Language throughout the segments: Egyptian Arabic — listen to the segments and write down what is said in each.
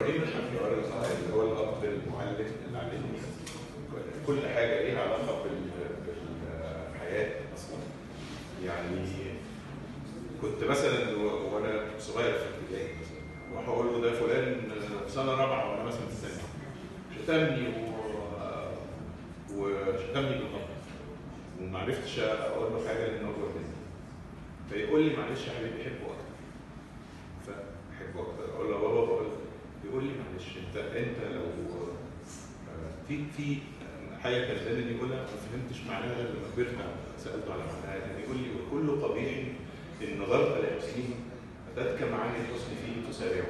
ابراهيم الحمدار اللي هو الاب المعلم اللي علمني كل حاجه ليها علاقه بال- بالحياه اصلا يعني كنت مثلا و- وانا صغير في ابتدائي مثلا واروح اقول له ده فلان في سنه رابعه وانا مثلا في ثانيه شتمني و... وشتمني بالغلط وما عرفتش اقول له حاجه لانه اكبر مني فيقول لي معلش يا حبيبي بحبه اكتر فاحبه اكتر اقول له يا بابا بقول يقول لي معلش انت انت لو آه، في في حاجه كان دايما يقولها ما فهمتش معناها غير لما كبرت سالته على معناها كان يقول لي وكل قبيح ان غلط لحسين اتتك معاني الحسن فيه تسارعه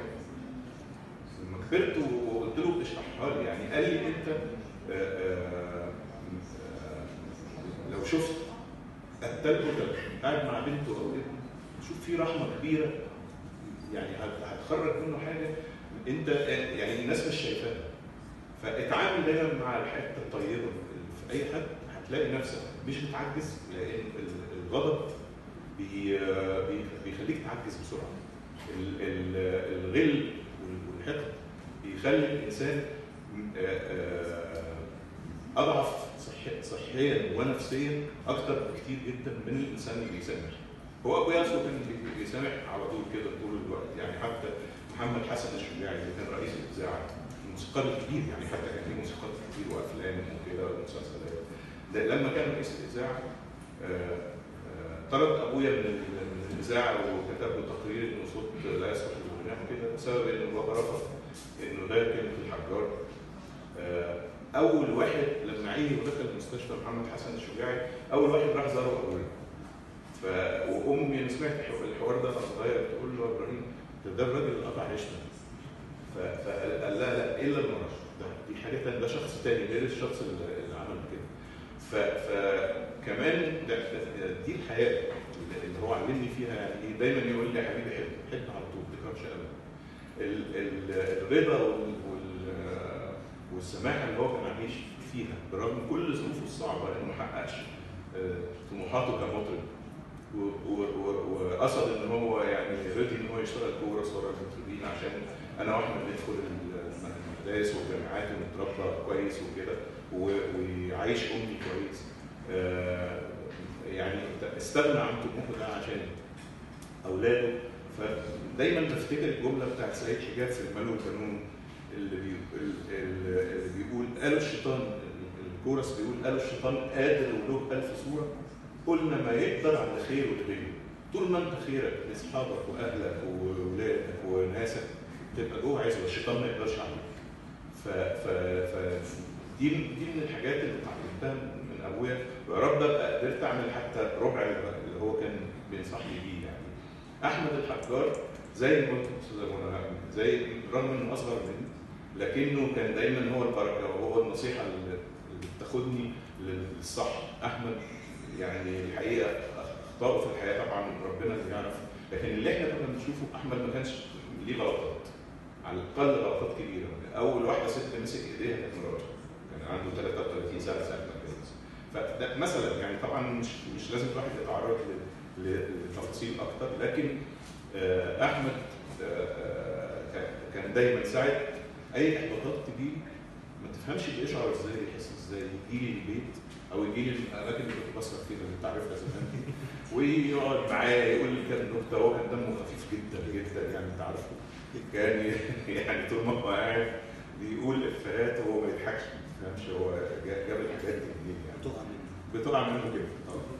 لما كبرت وقلت له اشرحها لي يعني قال لي انت آه، آه، آه، لو شفت قتلت قتل قاعد مع بنته او ابنه شوف في رحمه كبيره يعني هت- هتخرج منه حاجه انت يعني الناس مش شايفاها فاتعامل دايما مع الحته الطيبه في اي حد هتلاقي نفسك مش بتعجز لان ال- الغضب بي بي- بيخليك تعجز بسرعه ال- ال- الغل وال- والحقد بيخلي الانسان آه، آه، اضعف صحي- صحيا ونفسيا اكتر بكتير جدا من الانسان اللي بيسامح هو ابو ياسو كان بي- بيسامح على طول كده طول الوقت يعني حتى محمد حسن الشجاعي اللي كان رئيس الاذاعه الموسيقار الكبير يعني حتى كان في موسيقار كتير وافلام وكده ومسلسلات ده لما كان رئيس الاذاعه آه، آه، طرد ابويا من ال- من الاذاعه وكتب له تقرير انه صوت لا يصلح للغناء وكده بسبب ان بابا رفض انه ده كلمه الحجار آه، اول واحد لما عيني ودخل المستشفى محمد حسن الشجاعي اول واحد راح زاره ابويا ف وامي انا سمعت الح- الحوار ده وانا صغير تقول له يا ابراهيم ده ده الراجل اللي قطع عيشنا ف- فقال قال لها لا الا المرض ده دي حاجه تانية ده شخص تاني غير الشخص اللي اللي عمل كده ف- فكمان ده ده- دي الحياه اللي هو علمني فيها يعني إيه؟ دايما يقول لي يا حبيبي حب حب على طول ما تكرهش ابدا ال- ال- الرضا وال- وال- والسماحه اللي هو كان عايش فيها برغم كل ظروفه الصعبه انه ما حققش آه، طموحاته كمطرب و- و- و- وقصد ان هو يعني رضي ان هو يشتغل كورس ورا المطربين عشان انا واحمد ندخل المدارس والجامعات ونتربى كويس وكده و- ويعيش امي كويس آه، يعني استغنى عن طموحه ده عشان اولاده فدايما بفتكر الجمله بتاعت سعيد حجاب في المال والقانون اللي, بي... اللي اللي بيقول قالوا الشيطان الكورس بيقول قالوا الشيطان قادر وله ألف صورة قلنا ما يقدر على خير وتغيره طول ما انت خيرك لاصحابك واهلك وولادك وناسك تبقى جوه عزوه الشيطان ما يقدرش عليك ف ف ف دي دي من الحاجات اللي اتعلمتها من ابويا ويا رب ابقى قدرت اعمل حتى ربع اللي هو كان بينصحني بيه يعني احمد الحجار زي ما قلت استاذ منى زي رغم انه اصغر مني لكنه كان دايما هو البركه وهو النصيحه اللي اللي بتاخدني للصح احمد يعني الحقيقه اخطائه في الحياه طبعا ربنا اللي يعرف لكن اللي احنا كنا بنشوفه احمد ما كانش ليه غلطات على الاقل غلطات كبيره اول واحده ست مسك ايديها كانت مراته كان عنده 33 سنه سنه ما اتجوز فده مثلا يعني طبعا مش مش لازم الواحد يتعرض ل- ل- لتفاصيل اكتر لكن آه، احمد آه، آه، كان- كان دايما ساعه اي احباطات تجيلي ما تفهمش بيشعر ازاي يحس ازاي يجي لي البيت او يجي لي الاماكن اللي كنت بصرف فيها اللي انت عارفها زمان ويقعد معايا يقول لي كام نكته هو كان دمه خفيف جدا جدا يعني انت عارفه كان يعني طول ما هو قاعد بيقول افيهات وهو ما يضحكش ما تفهمش هو جا- جاب الحاجات دي منين يعني تقع منه بتقع منه كده